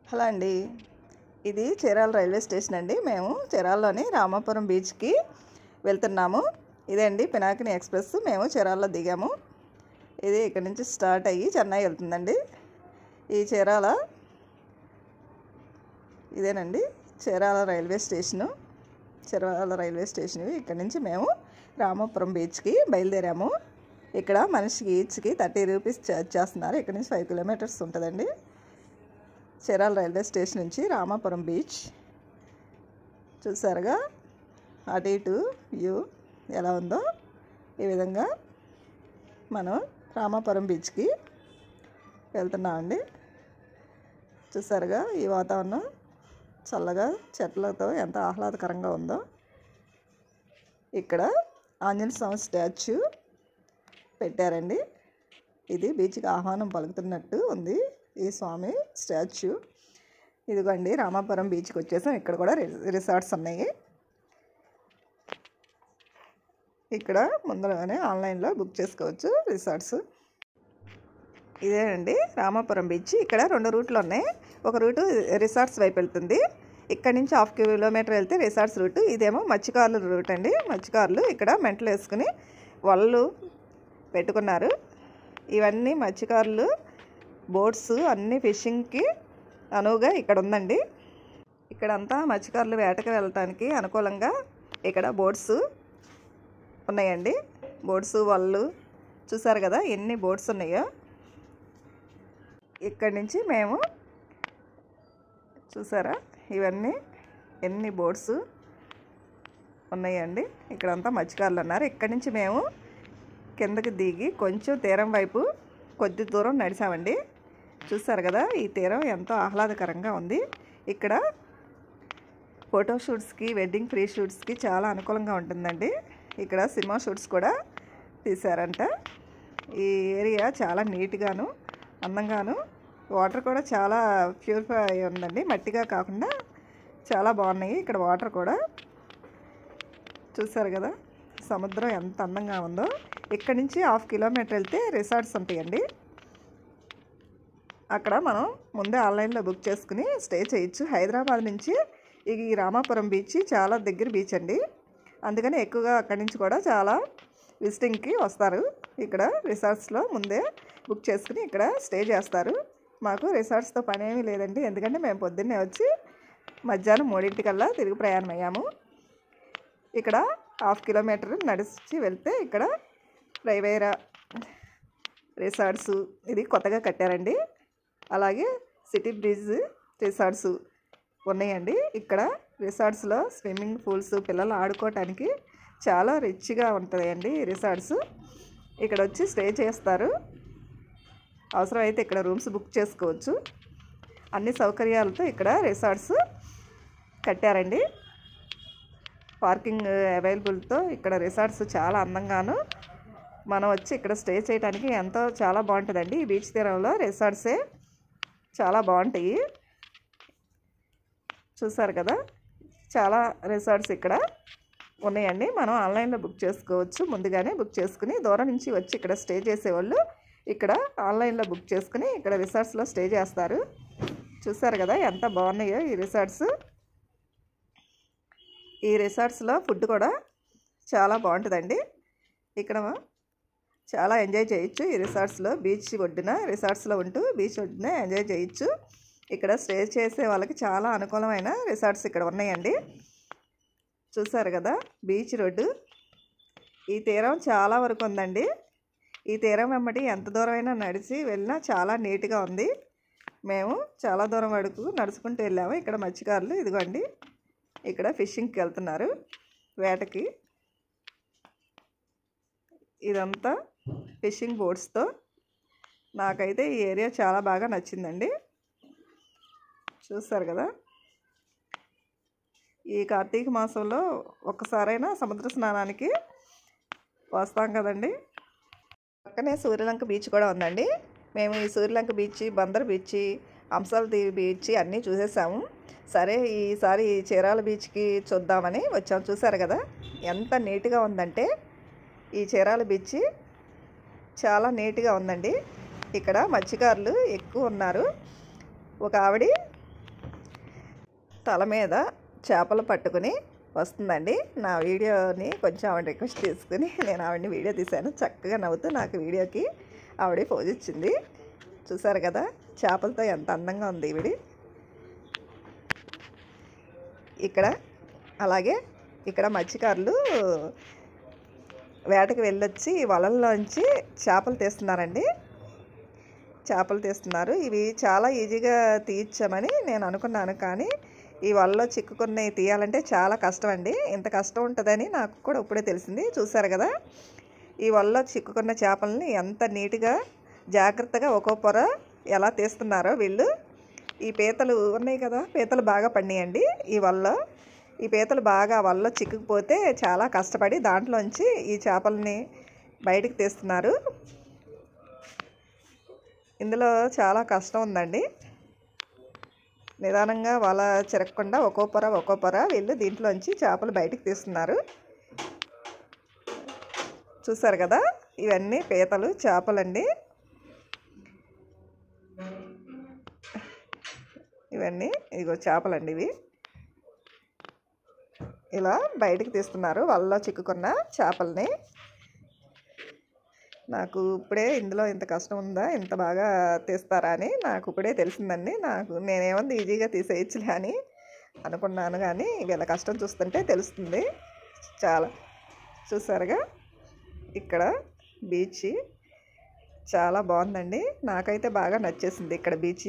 hello అండి ఇది Chirala railway station అండి మేము చీరాల్లోని రామాపురం బీచ్కి వెళ్తున్నాము ఇదే అండి పినాకిని ఎక్స్ప్రెస్ మేము చీరాల్లో దిగాము ఇది ఇక్కడ నుంచి స్టార్ట్ అయ్యి చెన్నై వెళ్తుందండి ఈ చీరాల ఇదేనండి Chirala railway station Chirala railway station ఇక్కడ నుంచి మేము రామాపురం బీచ్కి బయలుదేరాము ఇక్కడ మనిషికి ఈచ్కి థర్టీ రూపీస్ ఛార్జ్ చేస్తున్నారు ఇక్కడ నుంచి ఫైవ్ కిలోమీటర్స్ ఉంటుందండి చీరాల రైల్వే స్టేషన్ నుంచి రామాపురం బీచ్ చూసారుగా అటు ఇటు వ్యూ ఎలా ఉందో ఈ విధంగా మనం రామాపురం బీచ్కి వెళ్తున్నామండి చూసారుగా ఈ వాతావరణం చల్లగా చెట్లతో ఎంత ఆహ్లాదకరంగా ఉందో ఇక్కడ ఆంజనేయ స్వామి స్టాచ్యూ పెట్టారండి ఇది బీచ్కి ఆహ్వానం పలుకుతున్నట్టు ఉంది ఈ స్వామి స్టాచ్యూ ఇదిగోండి రామాపురం బీచ్కి వచ్చేసాం ఇక్కడ కూడా రి- రిసార్ట్స్ ఉన్నాయి ఇక్కడ ముందరనే ఆన్లైన్లో బుక్ చేసుకోవచ్చు రిసార్ట్స్ ఇదేనండి రామాపురం బీచ్ ఇక్కడ రెండు రూట్లు ఉన్నాయి ఒక రూటు రిసార్ట్స్ వైపు వెళ్తుంది ఇక్కడ నుంచి హాఫ్ కిలోమీటర్ వెళ్తే రిసార్ట్స్ రూట్ ఇదేమో మత్స్యకారుల రూట్ అండి మత్స్యకారులు ఇక్కడ మెంటలు వేసుకుని వలలు పెట్టుకున్నారు ఇవన్నీ మత్స్యకారులు బోట్స్ అన్ని ఫిషింగ్కి అనువుగా ఇక్కడ ఉందండి ఇక్కడంతా మత్స్యకారులు వేటకి వెళ్ళటానికి అనుకూలంగా ఇక్కడ బోట్స్ ఉన్నాయండి బోట్స్ వలలు చూసారు కదా ఎన్ని బోట్స్ ఉన్నాయో ఇక్కడి నుంచి మేము చూసారా ఇవన్నీ ఎన్ని బోట్స్ ఉన్నాయండి ఇక్కడంతా మత్స్యకారులు ఉన్నారు ఇక్కడి నుంచి మేము కిందకి దిగి కొంచెం తీరం వైపు కొద్ది దూరం నడిచామండి చూసారు కదా ఈ తీరం ఎంతో ఆహ్లాదకరంగా ఉంది ఇక్కడ ఫోటో షూట్స్కి వెడ్డింగ్ ప్రీ షూట్స్కి చాలా అనుకూలంగా ఉంటుందండి ఇక్కడ సినిమా షూట్స్ కూడా తీశారంట ఈ ఏరియా చాలా నీట్గాను అందంగాను వాటర్ కూడా చాలా ప్యూరిఫై అయి ఉందండి మట్టిగా కాకుండా చాలా బాగున్నాయి ఇక్కడ వాటర్ కూడా చూసారు కదా సముద్రం ఎంత అందంగా ఉందో ఇక్కడ నుంచి హాఫ్ కిలోమీటర్ వెళ్తే రిసార్ట్స్ ఉంటాయండి అక్కడ మనం ముందే ఆన్లైన్లో బుక్ చేసుకుని స్టే చేయొచ్చు హైదరాబాద్ నుంచి ఈ రామాపురం బీచ్ చాలా దగ్గర బీచ్ అండి అందుకని ఎక్కువగా అక్కడి నుంచి కూడా చాలా విజిటింగ్కి వస్తారు ఇక్కడ రిసార్ట్స్లో ముందే బుక్ చేసుకుని ఇక్కడ స్టే చేస్తారు మాకు రిసార్ట్స్తో పని ఏమీ లేదండి ఎందుకంటే మేము పొద్దున్నే వచ్చి మధ్యాహ్నం మూడింటికల్లా తిరిగి ప్రయాణం అయ్యాము ఇక్కడ హాఫ్ కిలోమీటర్ నడిచి వెళ్తే ఇక్కడ రైవేరా రిసార్ట్స్ ఇది కొత్తగా కట్టారండి అలాగే సిటీ బ్రిడ్జ్ రిసార్ట్స్ ఉన్నాయండి ఇక్కడ రిసార్ట్స్లో స్విమ్మింగ్ పూల్స్ పిల్లలు ఆడుకోవటానికి చాలా రిచ్గా ఉంటాయండి ఈ రిసార్ట్స్ ఇక్కడ వచ్చి స్టే చేస్తారు అవసరమైతే ఇక్కడ రూమ్స్ బుక్ చేసుకోవచ్చు అన్ని సౌకర్యాలతో ఇక్కడ రిసార్ట్స్ కట్టారండి పార్కింగ్ అవైలబుల్తో ఇక్కడ రిసార్ట్స్ చాలా అందంగాను మనం వచ్చి ఇక్కడ స్టే చేయడానికి ఎంతో చాలా బాగుంటుందండి ఈ బీచ్ తీరంలో రిసార్ట్సే చాలా బాగుంటాయి చూసారు కదా చాలా రిసార్ట్స్ ఇక్కడ ఉన్నాయండి మనం ఆన్లైన్లో బుక్ చేసుకోవచ్చు ముందుగానే బుక్ చేసుకుని దూరం నుంచి వచ్చి ఇక్కడ స్టే చేసేవాళ్ళు ఇక్కడ ఆన్లైన్లో బుక్ చేసుకుని ఇక్కడ రిసార్ట్స్లో స్టే చేస్తారు చూసారు కదా ఎంత బాగున్నాయో ఈ రిసార్ట్స్ ఈ రిసార్ట్స్లో ఫుడ్ కూడా చాలా బాగుంటుందండి ఇక్కడ చాలా ఎంజాయ్ చేయొచ్చు ఈ రిసార్ట్స్లో బీచ్ ఒడ్డున రిసార్ట్స్లో ఉంటూ బీచ్ ఒడ్డున ఎంజాయ్ చేయొచ్చు ఇక్కడ స్టే చేసే వాళ్ళకి చాలా అనుకూలమైన రిసార్ట్స్ ఇక్కడ ఉన్నాయండి చూసారు కదా బీచ్ రోడ్డు ఈ తీరం చాలా వరకు ఉందండి ఈ తీరం వెంబడి ఎంత దూరమైనా నడిచి వెళ్ళినా చాలా నీట్గా ఉంది మేము చాలా దూరం వరకు నడుచుకుంటూ వెళ్ళాము ఇక్కడ మత్స్యకారులు ఇదిగోండి ఇక్కడ ఫిషింగ్కి వెళ్తున్నారు వేటకి ఇదంతా ఫిషింగ్ బోట్స్తో నాకైతే ఈ ఏరియా చాలా బాగా నచ్చిందండి చూస్తారు కదా ఈ కార్తీక మాసంలో ఒక్కసారైనా సముద్ర స్నానానికి వస్తాం కదండి పక్కనే సూర్యలంక బీచ్ కూడా ఉందండి మేము ఈ సూర్యలంక బీచ్ బందర్ బీచ్ అంశాల దీవి బీచ్ అన్నీ చూసేసాము సరే ఈసారి ఈ చీరాల బీచ్కి చూద్దామని వచ్చాము చూసారు కదా ఎంత నీట్గా ఉందంటే ఈ చీరాల బీచ్ చాలా నీట్గా ఉందండి ఇక్కడ మత్స్యకారులు ఎక్కువ ఉన్నారు ఒక ఆవిడ తల మీద చేపలు పట్టుకుని వస్తుందండి నా వీడియోని కొంచెం ఆవిడ రిక్వెస్ట్ తీసుకుని నేను ఆవిడని వీడియో తీశాను చక్కగా నవ్వుతూ నాకు వీడియోకి ఆవిడ పోజ్ ఇచ్చింది చూసారు కదా చేపలతో ఎంత అందంగా ఉంది ఈవిడి ఇక్కడ అలాగే ఇక్కడ మత్స్యకారులు వేటకి వెళ్ళొచ్చి వలల్లోంచి చేపలు తీస్తున్నారండి చేపలు తీస్తున్నారు ఇవి చాలా ఈజీగా తీయించామని నేను అనుకున్నాను కానీ ఈ వలలో చిక్కుకున్నవి తీయాలంటే చాలా కష్టం అండి ఇంత కష్టం ఉంటుందని నాకు కూడా ఇప్పుడే తెలిసింది చూసారు కదా ఈ వలలో చిక్కుకున్న చేపల్ని ఎంత నీట్గా జాగ్రత్తగా ఒక్కో పొర ఎలా తీస్తున్నారో వీళ్ళు ఈ పీతలు ఉన్నాయి కదా పీతలు బాగా పండియండి ఈ వల్ల ఈ పీతలు బాగా వల్ల చిక్కుకుపోతే చాలా కష్టపడి దాంట్లోంచి ఈ చేపల్ని బయటికి తీస్తున్నారు ఇందులో చాలా కష్టం ఉందండి నిదానంగా వల చిరగకుండా ఒక్కో పొర ఒక్కో పొర వీళ్ళు దీంట్లోంచి చేపలు బయటికి తీస్తున్నారు చూసారు కదా ఇవన్నీ పీతలు చేపలండి ఇవన్నీ ఇగో చేపలండి ఇవి ఇలా బయటికి తీస్తున్నారు వాళ్ళలో చిక్కుకున్న చేపల్ని నాకు ఇప్పుడే ఇందులో ఇంత కష్టం ఉందా ఇంత బాగా తీస్తారా అని నాకు ఇప్పుడే తెలిసిందండి నాకు నేనేమంది ఈజీగా తీసేయచ్చులే అని అనుకున్నాను కానీ వీళ్ళ కష్టం చూస్తుంటే తెలుస్తుంది చాలా చూసారుగా ఇక్కడ బీచ్ చాలా బాగుందండి నాకైతే బాగా నచ్చేసింది ఇక్కడ బీచ్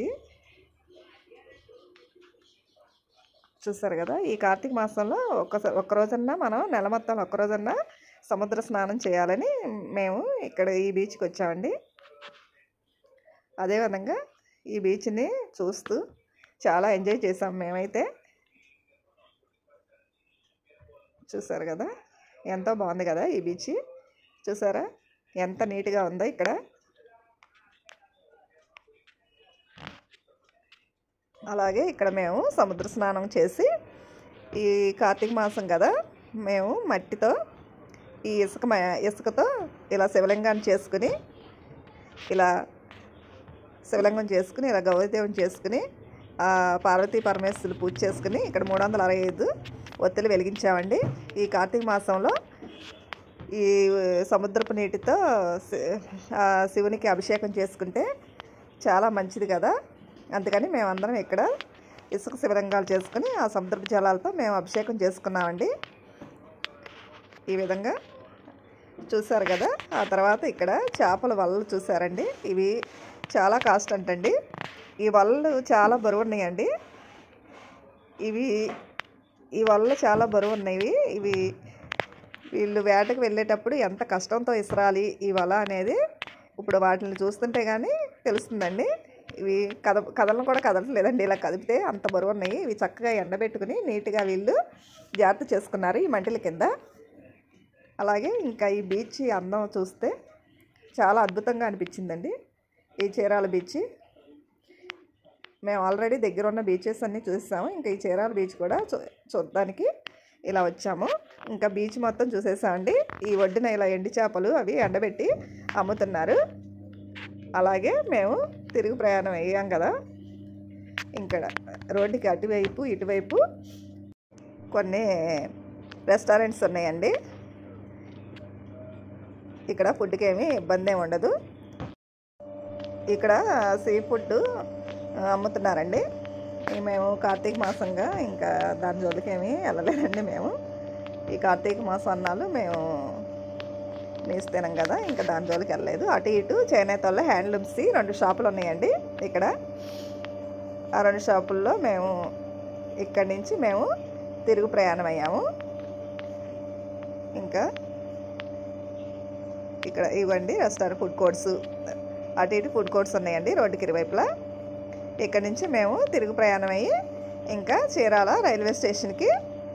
చూసారు కదా ఈ కార్తీక మాసంలో ఒక్క ఒక్క రోజన్నా మనం నెల మొత్తం ఒక్క రోజన్నా సముద్ర స్నానం చేయాలని మేము ఇక్కడ ఈ బీచ్కి వచ్చామండి అదేవిధంగా ఈ బీచ్ని చూస్తూ చాలా ఎంజాయ్ చేసాం మేమైతే చూసారు కదా ఎంతో బాగుంది కదా ఈ బీచ్ చూసారా ఎంత నీట్గా ఉందో ఇక్కడ అలాగే ఇక్కడ మేము సముద్ర స్నానం చేసి ఈ కార్తీక మాసం కదా మేము మట్టితో ఈ ఇసుక మ- ఇసుకతో ఇలా శివలింగాన్ని చేసుకుని ఇలా శివలింగం చేసుకుని ఇలా గౌరీదేవుని చేసుకుని ఆ పార్వతీ పరమేశ్వరులు పూజ చేసుకుని ఇక్కడ మూడు వందల అరవై ఐదు ఒత్తిలు వెలిగించామండి ఈ కార్తీక మాసంలో ఈ సముద్రపు నీటితో శి- ఆ శివునికి అభిషేకం చేసుకుంటే చాలా మంచిది కదా అందుకని మేమందరం ఇక్కడ ఇసుక శివలింగాలు చేసుకుని ఆ సముద్రపు జలాలతో మేము అభిషేకం చేసుకున్నామండి ఈ విధంగా చూసారు కదా ఆ తర్వాత ఇక్కడ చేపల వలలు చూసారండి ఇవి చాలా కాస్ట్ అంటండి ఈ వలలు చాలా బరువు ఉన్నాయండి ఇవి ఈ వలలు చాలా బరువు ఉన్నాయి ఇవి వీళ్ళు వేటకు వెళ్ళేటప్పుడు ఎంత కష్టంతో ఇసరాలి ఈ వల అనేది ఇప్పుడు వాటిని చూస్తుంటే కానీ తెలుస్తుందండి ఇవి కద కదలను కూడా కదలట్లేదండి ఇలా కదిపితే అంత బరువు ఉన్నాయి ఇవి చక్కగా ఎండబెట్టుకుని నీట్గా వీళ్ళు జాగ్రత్త చేసుకున్నారు ఈ మంటల కింద అలాగే ఇంకా ఈ బీచ్ అందం చూస్తే చాలా అద్భుతంగా అనిపించిందండి ఈ చీరాల బీచ్ మేము ఆల్రెడీ దగ్గర ఉన్న బీచెస్ అన్నీ చూసాము ఇంకా ఈ చీరాల బీచ్ కూడా చూ చూడడానికి ఇలా వచ్చాము ఇంకా బీచ్ మొత్తం చూసేసామండి ఈ ఒడ్డున ఇలా ఎండి చేపలు అవి ఎండబెట్టి అమ్ముతున్నారు అలాగే మేము తిరుగు ప్రయాణం అయ్యాం కదా ఇక్కడ రోడ్డుకి అటువైపు ఇటువైపు కొన్ని రెస్టారెంట్స్ ఉన్నాయండి ఇక్కడ ఫుడ్కి ఏమీ ఇబ్బంది ఏమి ఉండదు ఇక్కడ సీ ఫుడ్ అమ్ముతున్నారండి ఈ మేము కార్తీక మాసంగా ఇంకా దాని జోలికి ఏమీ వెళ్ళలేదండి మేము ఈ కార్తీక మాసం అన్నాలు మేము నీసు తినం కదా ఇంకా దాని జోలికి వెళ్ళలేదు అటు ఇటు చేనేతల్లో హ్యాండ్లూమ్స్ రెండు షాపులు ఉన్నాయండి ఇక్కడ ఆ రెండు షాపుల్లో మేము ఇక్కడి నుంచి మేము తిరుగు ప్రయాణం అయ్యాము ఇంకా ఇక్కడ ఇవ్వండి రెస్టారెంట్ ఫుడ్ కోర్ట్స్ అటు ఇటు ఫుడ్ కోర్ట్స్ ఉన్నాయండి రోడ్డుకి ఇరువైపులా ఇక్కడ నుంచి మేము తిరుగు ప్రయాణం అయ్యి ఇంకా చీరాల రైల్వే స్టేషన్కి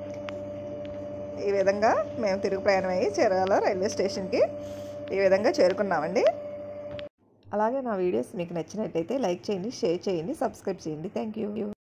ఈ విధంగా మేము తిరుగు ప్రయాణం అయ్యి చీరాల రైల్వే స్టేషన్కి ఈ విధంగా చేరుకున్నామండి అలాగే నా వీడియోస్ మీకు నచ్చినట్టయితే లైక్ చేయండి షేర్ చేయండి సబ్స్క్రైబ్ చేయండి థ్యాంక్ యూ